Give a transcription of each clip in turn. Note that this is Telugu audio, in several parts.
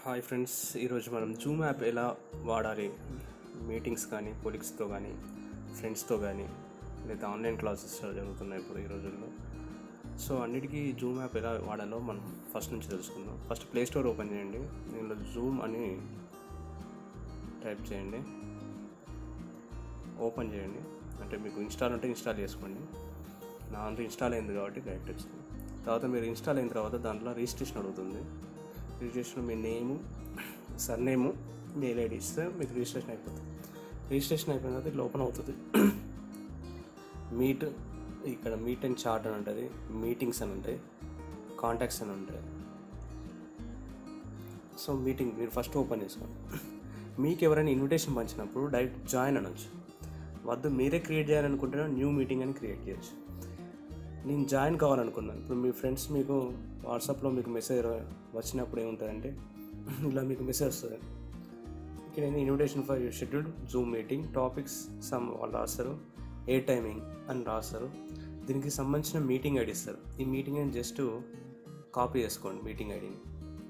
హాయ్ ఫ్రెండ్స్ ఈరోజు మనం జూమ్ యాప్ ఎలా వాడాలి మీటింగ్స్ కానీ కొలీగ్స్తో కానీ ఫ్రెండ్స్తో కానీ లేదా ఆన్లైన్ క్లాసెస్ జరుగుతున్నాయి ఇప్పుడు ఈ రోజుల్లో సో అన్నిటికీ జూమ్ యాప్ ఎలా వాడాలో మనం ఫస్ట్ నుంచి తెలుసుకుందాం ఫస్ట్ ప్లే స్టోర్ ఓపెన్ చేయండి దీనిలో జూమ్ అని టైప్ చేయండి ఓపెన్ చేయండి అంటే మీకు ఇన్స్టాల్ ఉంటే ఇన్స్టాల్ చేసుకోండి నా అంతా ఇన్స్టాల్ అయింది కాబట్టి డైరెక్ట్ వచ్చింది తర్వాత మీరు ఇన్స్టాల్ అయిన తర్వాత దాంట్లో రిజిస్ట్రేషన్ అడుగుతుంది రిజిస్ట్రేషన్ మీ నేము సర్నేము మెయిల్ ఐడి ఇస్తే మీకు రిజిస్ట్రేషన్ అయిపోతుంది రిజిస్ట్రేషన్ అయిపోయిన తర్వాత ఇట్లా ఓపెన్ అవుతుంది మీట్ ఇక్కడ మీట్ అండ్ చార్ట్ అని ఉంటుంది మీటింగ్స్ అని ఉంటాయి కాంటాక్ట్స్ అని ఉంటాయి సో మీటింగ్ మీరు ఫస్ట్ ఓపెన్ చేసుకోండి మీకు ఎవరైనా ఇన్విటేషన్ పంచినప్పుడు డైరెక్ట్ జాయిన్ అనొచ్చు వద్దు మీరే క్రియేట్ చేయాలనుకుంటే న్యూ మీటింగ్ అని క్రియేట్ చేయొచ్చు నేను జాయిన్ కావాలనుకున్నాను ఇప్పుడు మీ ఫ్రెండ్స్ మీకు వాట్సాప్లో మీకు మెసేజ్ వచ్చినప్పుడు ఏముంటుందంటే ఇలా మీకు మెసేజ్ వస్తుంది ఇక్కడ నేను invitation for your scheduled Zoom meeting topics some వాళ్ళు రాస్తారు ఏ టైమింగ్ అని రాస్తారు దీనికి సంబంధించిన మీటింగ్ ఐడి ఇస్తారు ఈ మీటింగ్ ఐడి జస్ట్ కాపీ చేసుకోండి మీటింగ్ ఐడిని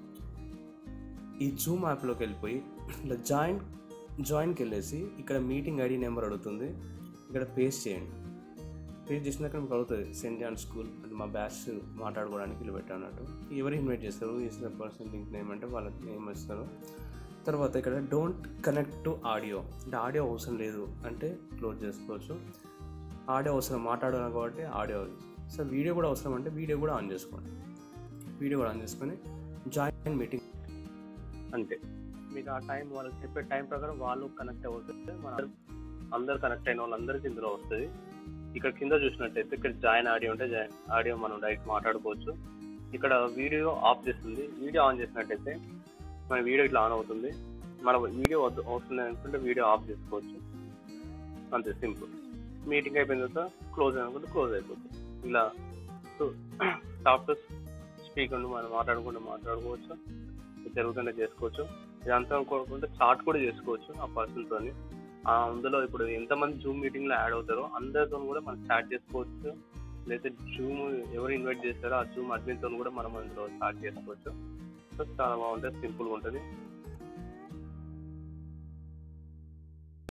ఈ జూమ్ యాప్లోకి వెళ్ళిపోయి ఇలా జాయిన్ జాయిన్కి వెళ్ళేసి ఇక్కడ మీటింగ్ ఐడి నెంబర్ అడుగుతుంది ఇక్కడ పేస్ట్ చేయండి పేస్ట్ చేసినాక మీకు అడుగుతుంది సెంట్ జాన్ స్కూల్ అంటే మా బ్యాచ్ మాట్లాడుకోవడానికి వీళ్ళు పెట్టానట్టు ఎవరు ఇన్వైట్ చేస్తారు is the person link name అంటే వాళ్ళకి నేమ్ ఇస్తారు తర్వాత ఇక్కడ డోంట్ కనెక్ట్ టు ఆడియో అంటే ఆడియో అవసరం లేదు అంటే క్లోజ్ చేసుకోవచ్చు ఆడియో అవసరం మాట్లాడాలి కాబట్టి ఆడియో సో వీడియో కూడా అవసరం అంటే వీడియో కూడా ఆన్ చేసుకోండి వీడియో కూడా ఆన్ చేసుకొని జాయిన్ మీటింగ్ అంతే మీకు ఆ టైం వాళ్ళకి చెప్పే టైం ప్రకారం వాళ్ళు కనెక్ట్ అవుతుంది మన అందరు కనెక్ట్ అయిన వాళ్ళందరికీ ఇందులో వస్తుంది ఇక్కడ కింద చూసినట్టయితే ఇక్కడ జాయిన్ ఆడియో ఉంటే జాయిన్ ఆడియో మనం డైరెక్ట్ మాట్లాడుకోవచ్చు ఇక్కడ వీడియో ఆఫ్ చేస్తుంది వీడియో ఆన్ చేసినట్టయితే మన వీడియో ఇట్లా ఆన్ అవుతుంది మన వీడియో వద్దు అవసరం అనుకుంటే వీడియో ఆఫ్ చేసుకోవచ్చు అంతే సింపుల్ మీటింగ్ అయిపోయిన తర్వాత క్లోజ్ అనుకుంటే క్లోజ్ అయిపోతుంది ఇలా సాఫ్ట్వేర్ స్పీకర్ మనం మాట్లాడుకుంటూ మాట్లాడుకోవచ్చు జరుగుతుంటే చేసుకోవచ్చు ఇదంతా అనుకోకుండా చాట్ కూడా చేసుకోవచ్చు ఆ పర్సన్తో అందులో ఇప్పుడు ఎంతమంది జూమ్ మీటింగ్లో యాడ్ అవుతారో అందరితో కూడా మనం చాట్ చేసుకోవచ్చు లేదా జూమ్ ఎవరు ఇన్వైట్ చేస్తారో ఆ జూమ్ అడ్మిన్తో కూడా మనం అందులో చాట్ చేసుకోవచ్చు సో చాలా బాగుంటుంది సింపుల్గా ఉంటుంది